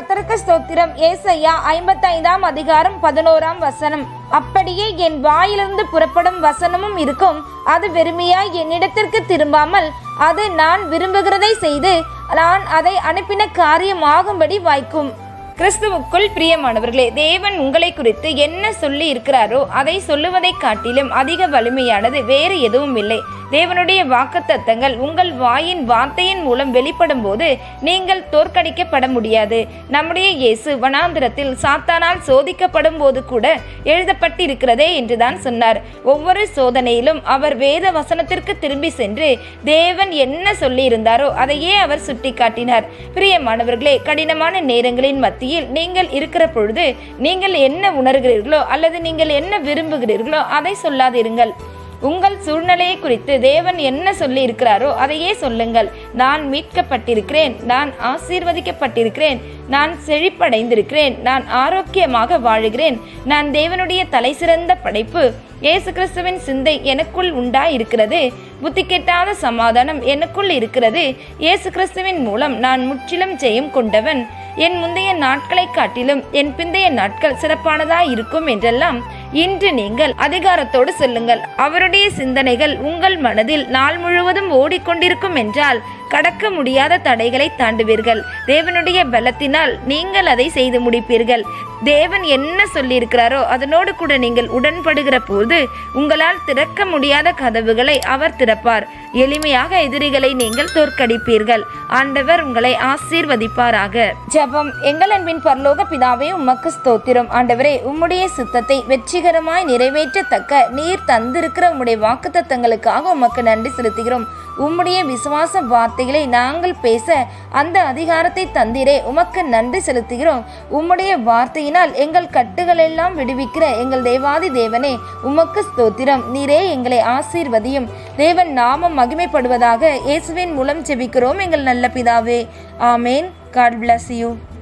கர்த்தருக்கு ஸ்தோத்திரம் ஏசையா ஐம்பத்தைந்தாம் அதிகாரம் பதினோராம் வசனம் அப்படியே என் வாயிலிருந்து புறப்படும் வசனமும் இருக்கும் அது வெறுமையாய் என்னிடத்திற்கு திரும்பாமல் அது நான் விரும்புகிறதை செய்து நான் அதை அனுப்பின காரியமாகும்படி வாய்க்கும் கிறிஸ்துவுக்குள் பிரியமானவர்களே தேவன் உங்களை குறித்து என்ன சொல்லி இருக்கிறாரோ அதை சொல்லுவதை காட்டிலும் அதிக வலிமையானது வேறு எதுவும் இல்லை தேவனுடைய வாக்குத்தத்தங்கள் உங்கள் வாயின் வார்த்தையின் மூலம் வெளிப்படும் போது நீங்கள் தோற்கடிக்கப்பட முடியாது நம்முடைய இயேசு வனாந்திரத்தில் சாத்தானால் சோதிக்கப்படும் போது கூட எழுதப்பட்டிருக்கிறதே என்றுதான் சொன்னார் ஒவ்வொரு சோதனையிலும் அவர் வேத வசனத்திற்கு திரும்பி சென்று தேவன் என்ன சொல்லியிருந்தாரோ அதையே அவர் சுட்டிக்காட்டினார் பிரியமானவர்களே கடினமான நேரங்களின் மத்தியில் நீங்கள் இருக்கிற பொழுது நீங்கள் என்ன உணர்கிறீர்களோ அல்லது நீங்கள் என்ன விரும்புகிறீர்களோ அதை சொல்லாதிருங்கள் உங்கள் சூழ்நிலையை குறித்து தேவன் என்ன சொல்லி இருக்கிறாரோ அதையே சொல்லுங்கள் நான் மீட்கப்பட்டிருக்கிறேன் நான் ஆசீர்வதிக்கப்பட்டிருக்கிறேன் நான் செழிப்படைந்திருக்கிறேன் நான் ஆரோக்கியமாக வாழுகிறேன் நான் தேவனுடைய தலை சிறந்த படைப்பு இயேசு கிறிஸ்துவின் சிந்தை எனக்குள் உண்டாய் இருக்கிறது புத்தி கெட்டாத சமாதானம் எனக்குள் இருக்கிறது இயேசு கிறிஸ்துவின் மூலம் நான் முற்றிலும் ஜெயம் கொண்டவன் என் முந்தைய நாட்களை காட்டிலும் என் பிந்தைய நாட்கள் சிறப்பானதாய் இருக்கும் என்றெல்லாம் இன்று நீங்கள் அதிகாரத்தோடு சொல்லுங்கள் அவருடைய சிந்தனைகள் உங்கள் மனதில் நாள் முழுவதும் ஓடிக்கொண்டிருக்கும் என்றால் கடக்க முடியாத தடைகளை தாண்டுவீர்கள் தேவனுடைய பலத்தினால் நீங்கள் அதை செய்து முடிப்பீர்கள் தேவன் என்ன சொல்லியிருக்கிறாரோ அதனோடு கூட நீங்கள் உடன்படுகிற போது உங்களால் திறக்க முடியாத கதவுகளை அவர் திறப்பார் எளிமையாக எதிரிகளை நீங்கள் தோற்கடிப்பீர்கள் ஆண்டவர் உங்களை ஆசீர்வதிப்பாராக ஜெபம் எங்கள் அன்பின் பரலோக பிதாவே உமக்கு ஸ்தோத்திரம் ஆண்டவரே உம்முடைய சித்தத்தை வெற்றிகரமாய் நிறைவேற்றத்தக்க நீர் தந்திருக்கிற உம்முடைய வாக்குத்தத்தங்களுக்காக உமக்கு நன்றி செலுத்துகிறோம் உம்முடைய விசுவாச வார்த்தைகளை நாங்கள் பேச அந்த அதிகாரத்தை தந்திரே உமக்கு நன்றி செலுத்துகிறோம் உம்முடைய வார்த்தையினால் எங்கள் கட்டுகளெல்லாம் விடுவிக்கிற எங்கள் தேவாதி தேவனே உமக்கு ஸ்தோத்திரம் நீரே எங்களை ஆசீர்வதியும் தேவன் நாமம் மகிமைப்படுவதாக இயேசுவின் மூலம் ஜெபிக்கிறோம் எங்கள் நல்ல பிதாவே ஆமேன் காட் bless யூ